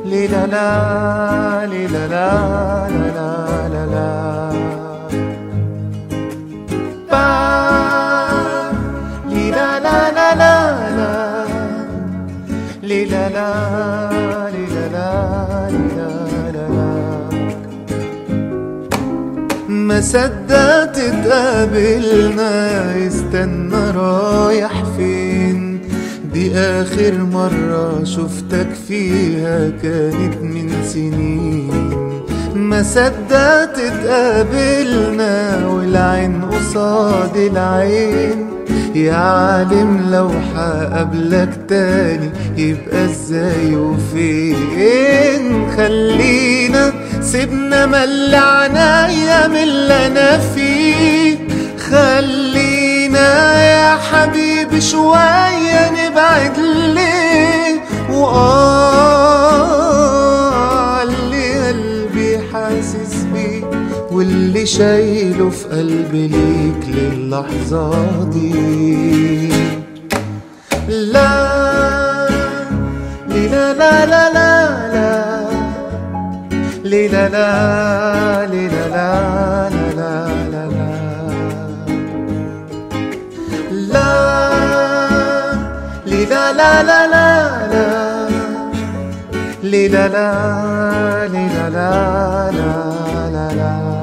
لي لا لا لي لا لا لا لا لا لا با لي لا لا لا لا لا لي لا لا لي لا لا لي لا لا لا ما صدقت اتقابلنا استنى رايح فين دي آخر مرة شفتك فيها كانت من سنين ما صدقت اتقابلنا والعين قصاد العين يا عالم لو هقابلك تاني يبقى ازاي وفين خلينا سيبنا ملعنا ايام اللي انا فيه خلينا يا حبيبي شوية نبعد ليه وآه اللي قلبي حاسس بيه واللي شايله في قلبي ليك للحظة دي لا لي لا لا لا لا لا لي لا لا لي لا لا لا لا لا لا لي لا لا لا لا لا لي لا لا لي لا لا لا لا لا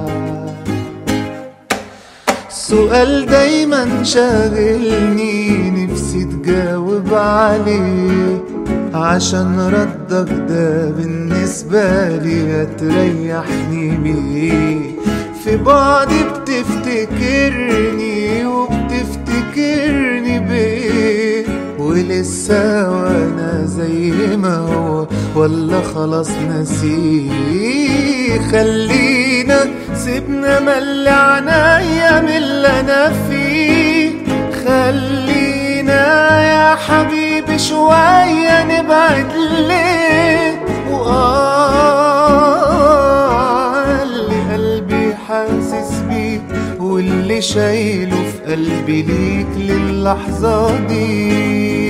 سؤال دايما شاغلني نفسي تجاوب عليه عشان ردك ده بالنسبة لي هتريحني بيه في بعدي بتفتكرني وبتفتكرني بيه ولسه وانا زي ما هو ولا خلاص نسيه خلينا سيبنا ملعنا ايام اللي انا فيه خلينا يا حبيبي شوية نبعد ليه وآه اللي قلبي حاسس بيه واللي شايله في قلبي ليك للحظة دي